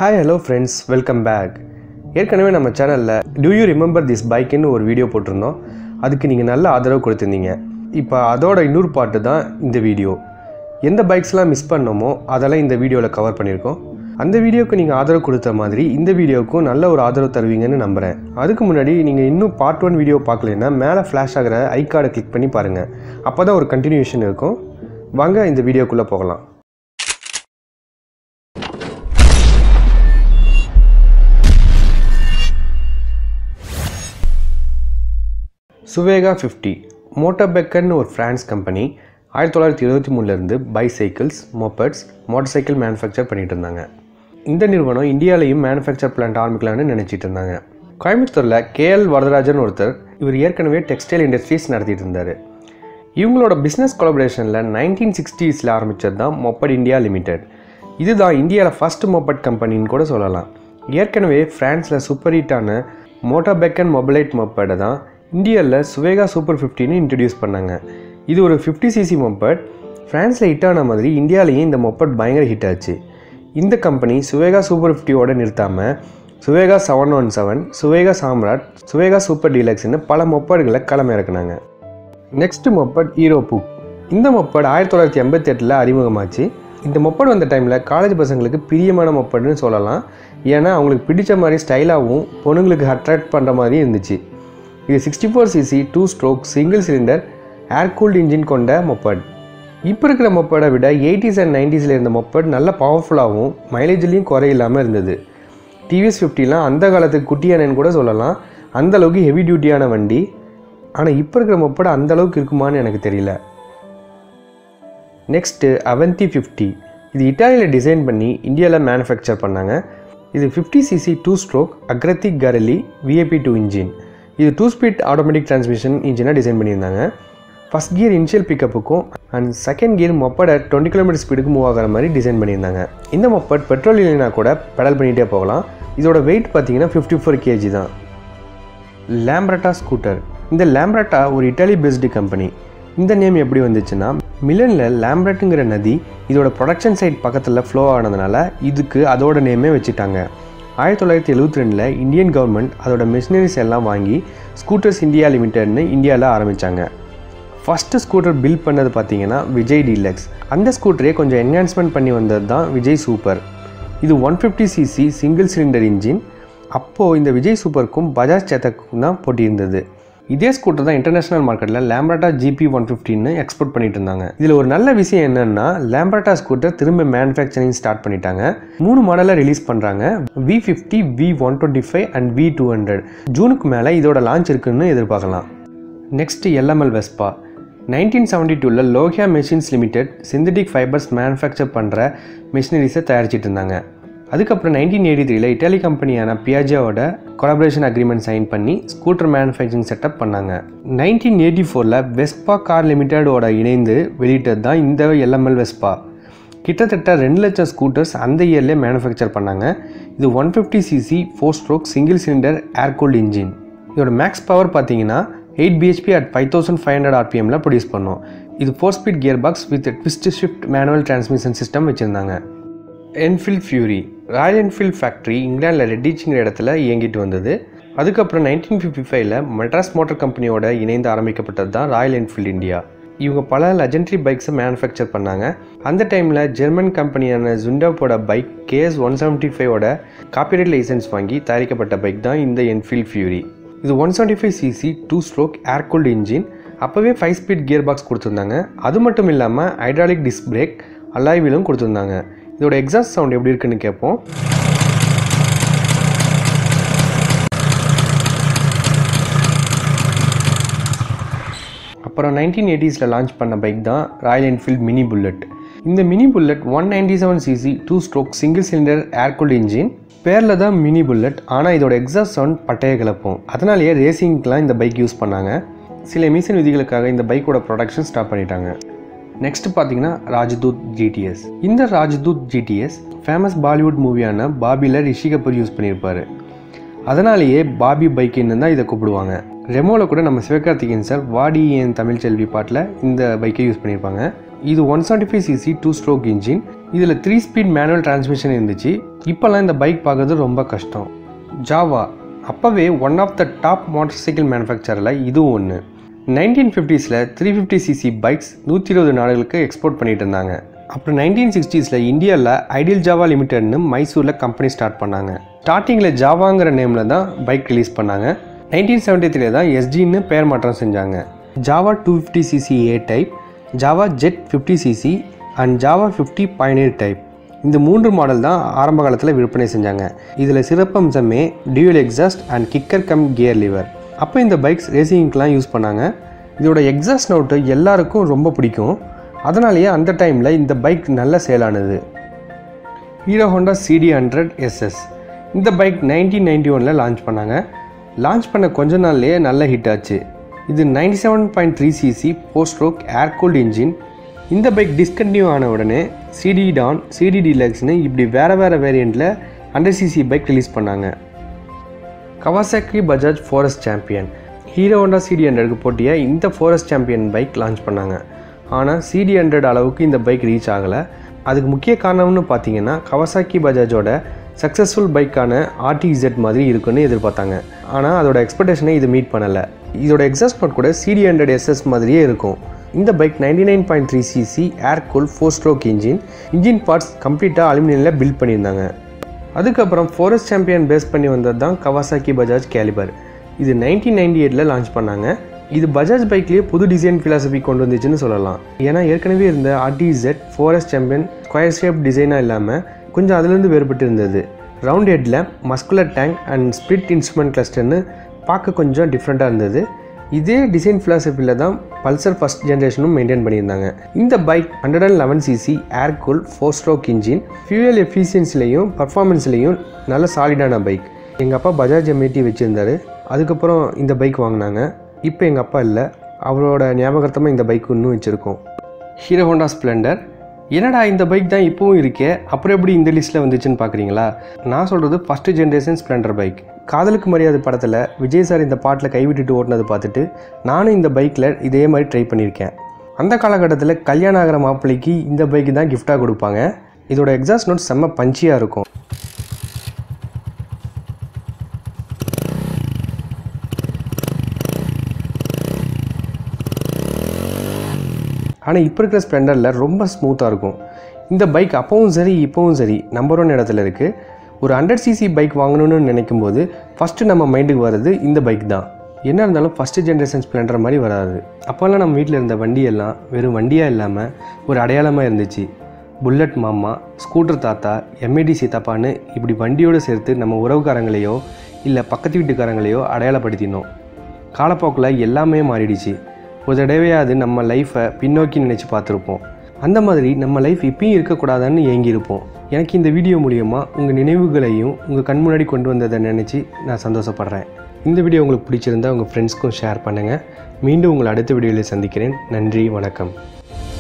hi hello friends welcome back ஏற்கனவே நம்ம சேனலில் டூ யூ ரிமெம்பர் திஸ் பைக்குன்னு ஒரு வீடியோ போட்டிருந்தோம் அதுக்கு நீங்கள் நல்ல ஆதரவு கொடுத்துருந்தீங்க இப்போ அதோட இன்னொரு பாட்டு தான் இந்த வீடியோ எந்த பைக்ஸ்லாம் மிஸ் பண்ணோமோ அதெல்லாம் இந்த வீடியோவில் கவர் பண்ணியிருக்கோம் அந்த வீடியோக்கு நீங்கள் ஆதரவு கொடுத்த மாதிரி இந்த வீடியோவுக்கும் நல்ல ஒரு ஆதரவு தருவீங்கன்னு நம்புகிறேன் அதுக்கு முன்னாடி நீங்கள் இன்னும் பார்ட் ஒன் வீடியோ பார்க்கலைன்னா மேலே ஃப்ளாஷ் ஆகிற ஐ கார்டை கிளிக் பண்ணி பாருங்கள் அப்போ தான் ஒரு கண்டினியூஷன் இருக்கும் வாங்க இந்த வீடியோக்குள்ளே போகலாம் சுவேகா ஃபிஃப்டி மோட்டோபெக்கர்னு ஒரு ஃப்ரான்ஸ் கம்பெனி ஆயிரத்தி தொள்ளாயிரத்தி எழுபத்தி மூணுலேருந்து bicycles mopeds motorcycle manufacture பண்ணிட்டு இருந்தாங்க இந்த நிறுவனம் இந்தியாவிலையும் மேனுஃபேக்சர் பிளான்ட் ஆரம்பிக்கலாம்னு நினச்சிட்டு இருந்தாங்க கோயம்புத்தூரில் கேஎல் வரதராஜன் ஒருத்தர் இவர் ஏற்கனவே டெக்ஸ்டைல் இண்டஸ்ட்ரீஸ் நடத்திட்டு இருந்தார் இவங்களோட பிஸ்னஸ் கொலபரேஷனில் நைன்டீன் சிக்ஸ்டீஸில் ஆரம்பித்தது தான் மொப்பட் இந்தியா லிமிடெட் இதுதான் இந்தியாவில் ஃபஸ்ட் மொப்பட் கம்பெனின்னு கூட சொல்லலாம் ஏற்கனவே ஃப்ரான்ஸில் சூப்பர் ஹிட்டான மோட்டோபெக்கன் மொபைலைட் மொப்படை தான் இந்தியாவில் சுவேகா சூப்பர் ஃபிஃப்டின்னு இன்ட்ரடியூஸ் பண்ணாங்க இது ஒரு ஃபிஃப்டி சிசி மொப்பட் ஃப்ரான்ஸில் ஹிட் ஆன மாதிரி இந்தியாவிலையும் இந்த மொப்பட் பயங்கர ஹிட் ஆச்சு இந்த கம்பெனி சுவேகா சூப்பர் ஃபிஃப்டியோட நிறுத்தாமல் Suvega seven one seven Suvega Samrat Suvega super டீலக்ஸ்னு பல மொப்படுகளை களம் இறக்குனாங்க நெக்ஸ்ட் மொப்பட் ஹீரோ புக் இந்த மொப்பட் ஆயிரத்தி தொள்ளாயிரத்தி எண்பத்தி எட்டில் அறிமுகமாச்சு இந்த மொப்பட் வந்த டைமில் காலேஜ் பசங்களுக்கு பிரியமான மொப்பட்னு சொல்லலாம் ஏன்னா அவங்களுக்கு பிடிச்ச மாதிரி ஸ்டைலாகவும் பொண்ணுங்களுக்கு அட்ராக்ட் பண்ணுற மாதிரி இருந்துச்சு இது sixty four CC two stroke single cylinder air cooled engine கொண்ட மொப்பட் இப்போ இருக்கிற மொப்படை விட எயிட்டிஸ் அண்ட் நைன்டிஸில் இருந்த மொப்பட் நல்ல பவர்ஃபுல்லாகவும் மைலேஜ்லேயும் குறையில்லாமல் இருந்தது டிவிஎஸ் ஃபிஃப்டிலாம் அந்த காலத்துக்கு குட்டியானன்னு கூட சொல்லலாம் அந்த அளவுக்கு ஹெவி டியூட்டியான வண்டி ஆனால் இப்போ இருக்கிற மொப்பட அந்த அளவுக்கு இருக்குமான்னு எனக்கு தெரியல நெக்ஸ்ட்டு அவந்தி ஃபிஃப்டி இது இட்டாலியில் டிசைன் பண்ணி இந்தியாவில் மேனுஃபேக்சர் பண்ணாங்க இது ஃபிஃப்டி சிசி டூ ஸ்ட்ரோக் அக்ரத்திக் கரலி விஏபி டூ இன்ஜின் இது டூ ஸ்பீட் ஆட்டோமேட்டிக் டிரான்ஸ்மிஷன் இன்ஜினாக டிசைன் பண்ணியிருந்தாங்க ஃபஸ்ட் கியர் இனிஷியல் பிக்கப்புக்கும் அண்ட் செகண்ட் கியர் மொப்படை டுவெண்ட்டி கிலோமீட்டர் ஸ்பீடுக்கு மூவ் ஆகிற மாதிரி டிசைன் பண்ணியிருந்தாங்க இந்த மொப்பட் பெட்ரோல் இல்லைனா கூட பெடல் பண்ணிகிட்டே போகலாம் இதோட வெயிட் பார்த்தீங்கன்னா ஃபிஃப்டி ஃபோர் கேஜி தான் லேம்ப்ரட்டா ஸ்கூட்டர் இந்த லேம்ப்ரட்டா ஒரு இட்டாலி பேஸ்டு கம்பெனி இந்த நேம் எப்படி வந்துச்சுன்னா மிலனில் லேம்ப்ரட்டுங்கிற நதி இதோட ப்ரொடக்ஷன் சைட் பக்கத்தில் ஃப்ளோ ஆனதுனால இதுக்கு அதோட நேமே வச்சுட்டாங்க ஆயிரத்தி தொள்ளாயிரத்தி எழுபத்தி ரெண்டில் இந்தியன் கவர்மெண்ட் அதோட மிஷினரிஸ் எல்லாம் வாங்கி ஸ்கூட்டர்ஸ் இந்தியா லிமிடெட்னு இந்தியாவில் ஆரம்பித்தாங்க ஃபஸ்ட்டு ஸ்கூட்டர் பில்ட் பண்ணது பார்த்தீங்கன்னா விஜய் டீலக்ஸ் அந்த ஸ்கூட்டரே கொஞ்சம் என்ஹான்ஸ்மெண்ட் பண்ணி வந்தது தான் விஜய் சூப்பர் இது one fifty CC single cylinder engine அப்போது இந்த விஜய் சூப்பருக்கும் பஜாஜ் சேத்தக்கும் தான் போட்டி இருந்தது இதே ஸ்கூட்டர் தான் இன்டர்நேஷனல் மார்க்கெட்டில் லேம்ப்ராட்டா ஜிபி ஒன் ஃபிஃப்டின்னு எக்ஸ்போர்ட் பண்ணிட்டு இருந்தாங்க இதில் ஒரு நல்ல விஷயம் என்னென்னா லேம்ப்ராட்டா ஸ்கூட்டர் திரும்ப மேனுஃபேக்சரிங் ஸ்டார்ட் பண்ணிட்டாங்க மூணு மாடலை ரிலீஸ் பண்ணுறாங்க V fifty V one twenty five and V two hundred ஜூனுக்கு மேலே இதோட லான்ச் இருக்குன்னு எதிர்பார்க்கலாம் next LML Vespa nineteen seventy டூவில் Lohia machines limited synthetic fibres manufacture பண்ணுற மிஷினரிஸை தயாரிச்சிட்டு இருந்தாங்க அதுக்கப்புறம் நைன்டீன் எயிட்டி த்ரீல இட்டாலி கம்பெனியான பியாஜாவோட கொலாபரேஷன் அக்ரிமெண்ட் சைன் பண்ணி ஸ்கூட்டர் மேனுஃபேக்சரிங் செட்டப் பண்ணாங்க நைன்டீன் எயிட்டி ஃபோரில் வெஸ்பா கார் லிமிடெடோட இணைந்து வெளியிட்டது தான் இந்த எல்எம்எல் வெஸ்பா கிட்டத்தட்ட ரெண்டு லட்சம் ஸ்கூட்டர்ஸ் அந்த இயர்லேயே மேனுஃபேக்சர் பண்ணாங்க இது one fifty CC four stroke single cylinder air cooled engine இதோட மேக்ஸ் பவர் பார்த்தீங்கன்னா eight BHP at five thousand five hundred ஆர்பிஎம்மில் ப்ரொடியூஸ் பண்ணோம் இது four speed gear box with twist shift manual transmission system வச்சுருந்தாங்க Enfield Fury Royal Enfield factory இங்கிலாண்டில் ரெட்டிச்சுங்கிற இடத்துல இயங்கிட்டு வந்தது அதுக்கப்புறம் நைன்டீன் ஃபிஃப்டி ஃபைவ்ல மெட்ராஸ் மோட்டார் கம்பெனியோட இணைந்து ஆரம்பிக்கப்பட்டது தான் ராயல் என்ஃபீல்ட் இந்தியா இவங்க பல லெஜெண்டரி பைக்ஸை மேனுஃபேக்சர் பண்ணாங்க அந்த டைமில் ஜெர்மன் கம்பெனியான ஜுண்டாப்போட பைக் கேஎஸ் ஒன் செவன்ட்டி ஃபைவோட காப்பிரைட் லைசன்ஸ் வாங்கி தயாரிக்கப்பட்ட பைக் தான் இந்த என்ஃபீல்ட் ஃபியூரி இது one seventy five CC two stroke air cooled engine அப்போவே ஃபைவ் ஸ்பீட் கியர் பாக்ஸ் கொடுத்துருந்தாங்க அது மட்டும் இல்லாமல் ஹைட்ராலிக் டிஸ்க் பிரேக் அலாய்விலும் கொடுத்துருந்தாங்க இதோட எக்ஸாஸ்ட் சவுண்ட் எப்படி இருக்குன்னு கேட்போம் அப்புறம் நைன்டீன் எயிட்டிஸில் லான்ச் பண்ண பைக் தான் ராயல் என்ஃபீல்ட் மினி புல்லட் இந்த Mini Bullet one ninety seven CC two stroke single cylinder air cooled engine பேரில் தான் மினி புல்லட் ஆனால் இதோட எக்ஸாஸ்ட் சவுண்ட் பட்டைய கிளப்பும் அதனாலேயே ரேசிங்க்கெலாம் இந்த பைக் யூஸ் பண்ணாங்க சில மிஷின் விதிகளுக்காக இந்த பைக்கோட ப்ரொடக்ஷன் ஸ்டாப் பண்ணிட்டாங்க நெக்ஸ்ட் பார்த்தீங்கன்னா ராஜ்தூத் ஜிடிஎஸ் இந்த ராஜ்தூத் ஜிடிஎஸ் ஃபேமஸ் பாலிவுட் மூவியான பாபியில் ரிஷி கபூர் யூஸ் பண்ணியிருப்பார் அதனாலேயே பாபி பைக்குன்னு தான் இதை கூப்பிடுவாங்க ரெமோவில் கூட நம்ம சிவகார்த்திகேயன் சார் வாடி என் தமிழ் செல்வி பாட்டில் இந்த பைக்கை யூஸ் பண்ணியிருப்பாங்க இது one seventy five CC two stroke engine இதில் த்ரீ ஸ்பீட் மேனுவல் டிரான்ஸ்மிஷன் இருந்துச்சு இப்போல்லாம் இந்த பைக் பார்க்கறது ரொம்ப கஷ்டம் ஜாவா அப்போவே one of the top motorcycle மேனுஃபேக்சரில் இதுவும் ஒன்று நைன்டீன் ஃபிஃப்டிஸில் த்ரீ ஃபிஃப்டி சிசி பைக்ஸ் நூற்றி இருபது நாடுகளுக்கு எக்ஸ்போர்ட் பண்ணிட்டு இருந்தாங்க அப்புறம் நைன்டீன் சிக்ஸ்டீஸில் இந்தியாவில் ஐடியல் ஜாவா லிமிடெட்னு மைசூரில் கம்பெனி ஸ்டார்ட் பண்ணாங்க ஸ்டார்டிங்கில் ஜாவாங்கிற நேமில் தான் பைக் ரிலீஸ் பண்ணாங்க நைன்டீன் செவன்டி த்ரீ தான் எஸ்ஜின்னு பெயர் மாற்றம் செஞ்சாங்க Jawa two fifty CC A type Jawa Jet fifty CC and Jawa fifty pioneer type இந்த மூன்று மாடல் தான் ஆரம்ப காலத்தில் விற்பனை செஞ்சாங்க இதில் சிறப்பம்சமே dual exhaust and kicker cum gear lever அப்போ இந்த பைக்ஸ் ரேசிங்க்கெலாம் யூஸ் பண்ணாங்க இதோட எக்ஸாஸ்ட் நோட்டு எல்லாருக்கும் ரொம்ப பிடிக்கும் அதனாலேயே அந்த டைமில் இந்த பைக் நல்ல சேலானது Hero Honda CD hundred SS இந்த பைக் நைன்டீன் நைன்டி ஒனில் லான்ச் பண்ணாங்க லான்ச் பண்ண கொஞ்ச நாள்லேயே நல்ல ஹிட் ஆச்சு இது ninety seven point three CC போஸ்ட் ஸ்ட்ரோக் ஏர் கூல்ட் இன்ஜின் இந்த பைக் டிஸ்கண்டினியூ ஆன உடனே சிடி டான் சிடி டிலக்ஸ்னு இப்படி வேறு வேறு வேரியண்ட்டில் ஹண்ட்ரட் சிசி பைக் ரிலீஸ் பண்ணாங்க Kawasaki Bajaj four S champion Hero Honda CD ஹண்ட்ரடுக்கு போட்டிய இந்த ஃபாரஸ்ட் சாம்பியன் பைக் லான்ச் பண்ணாங்க ஆனால் சிடி ஹண்ட்ரட் அளவுக்கு இந்த பைக் ரீச் ஆகலை அதுக்கு முக்கிய காரணம்னு பார்த்தீங்கன்னா கவாசாக்கி பஜாஜோட சக்ஸஸ்ஃபுல் பைக்கான ஆர்டிஇசெட் மாதிரி இருக்குன்னு எதிர்பார்த்தாங்க ஆனால் அதோட எக்ஸ்பெக்டேஷனை இது மீட் பண்ணலை இதோட எக்ஸாஸ்ட் நோட் கூட சிடி ஹண்ட்ரட் எஸ்எஸ் மாதிரியே இருக்கும் இந்த bike ninety nine point three CC air cool four stroke engine engine parts கம்ப்ளீட்டாக அலுமினியமில் பில்ட் பண்ணியிருந்தாங்க அதுக்கப்புறம் ஃபாரஸ்ட் சாம்பியன் பேஸ் பண்ணி வந்தது தான் கவாசாக்கி பஜாஜ் கேலிபர் இது நைன்டீன் நைன்டி எயிட்டில் லான்ச் பண்ணாங்க இது பஜாஜ் பைக்லேயே புது டிசைன் ஃபிலாசபி கொண்டு வந்துச்சுன்னு சொல்லலாம் ஏன்னா ஏற்கனவே இருந்த RTZ four S champion square shape டிசைனாக இல்லாமல் கொஞ்சம் அதுலேருந்து வேறுபட்டு இருந்தது ரவுண்ட் ஹெட்டில் muscular tank and split instrument கிளஸ்டர்னு பார்க்க கொஞ்சம் டிஃப்ரெண்ட்டாக இருந்தது இதே டிசைன் ஃபிலாசபியில் தான் பல்சர் ஃபஸ்ட் ஜென்ரேஷனும் மெயின்டைன் பண்ணியிருந்தாங்க இந்த bike hundred and eleven CC air cool four stroke engine fuel எஃபிஷியன்சிலையும் பர்ஃபார்மன்ஸ்லையும் நல்ல சாலிடான பைக் எங்கள் அப்பா பஜாஜ் எம்ஐடி வச்சுருந்தாரு அதுக்கப்புறம் இந்த பைக் வாங்கினாங்க இப்போ எங்கள் அப்பா இல்லை அவரோட ஞாபகார்த்தமாக இந்த பைக் இன்னும் வச்சுருக்கோம் ஹீரோ ஹோண்டா ஸ்ப்ளெண்டர் என்னடா இந்த பைக் தான் இப்போவும் இருக்கே அப்புறம் எப்படி இந்த லிஸ்ட்டில் வந்துச்சுன்னு பார்க்குறீங்களா நான் சொல்கிறது ஃபஸ்ட்டு ஜென்ரேஷன் ஸ்ப்ளெண்டர் பைக் காதலுக்கு மரியாதை படத்தில் விஜய் சார் இந்த பாட்டில் கைவிட்டுட்டு ஓட்டினதை பார்த்துட்டு நானும் இந்த பைக்கில் இதே மாதிரி ட்ரை பண்ணியிருக்கேன் அந்த காலகட்டத்தில் கல்யாணம் ஆகிற மாப்பிள்ளைக்கு இந்த பைக்கு தான் கிஃப்டாக கொடுப்பாங்க இதோட எக்ஸாஸ்ட் நோட் செம்ம பஞ்சியாக இருக்கும் ஆனால் இப்போ இருக்கிற ஸ்ப்ளெண்டரில் ரொம்ப ஸ்மூத்தாக இருக்கும் இந்த பைக் அப்பவும் சரி இப்போவும் சரி நம்பர் ஒன் இடத்துல இருக்குது ஒரு ஹண்ட்ரட் சிசி பைக் வாங்கணும்னு நினைக்கும் போது ஃபஸ்ட்டு நம்ம மைண்டுக்கு வர்றது இந்த பைக் தான் என்ன இருந்தாலும் ஃபஸ்ட்டு ஜென்ரேஷன் ஸ்ப்ளெண்டர் மாதிரி வராது அப்போல்லாம் நம்ம வீட்டில் இருந்த வண்டியெல்லாம் வெறும் வண்டியாக இல்லாமல் ஒரு அடையாளமாக இருந்துச்சு புல்லட் மாமா ஸ்கூட்டர் தாத்தா எம்ஏடி சீத்தாப்பான்னு இப்படி வண்டியோடு சேர்த்து நம்ம உறவுக்காரங்களையோ இல்லை பக்கத்து வீட்டுக்காரங்களையோ அடையாளப்படுத்தினோம் காலப்போக்கில் எல்லாமே மாறிடுச்சு ஒரு தடவையாவது நம்ம லைஃப்பை பின்னோக்கி நினச்சி பார்த்துருப்போம் அந்த மாதிரி நம்ம லைஃப் இப்பயும் இருக்கக்கூடாதான்னு ஏங்கியிருப்போம் எனக்கு இந்த வீடியோ மூலியமாக உங்கள் நினைவுகளையும் உங்கள் கண் முன்னாடி கொண்டு வந்ததை நினச்சி நான் சந்தோஷப்படுறேன் இந்த வீடியோ உங்களுக்கு பிடிச்சிருந்தா உங்கள் ஃப்ரெண்ட்ஸ்க்கும் ஷேர் பண்ணுங்கள் மீண்டும் உங்களை அடுத்த வீடியோவில் சந்திக்கிறேன் நன்றி வணக்கம்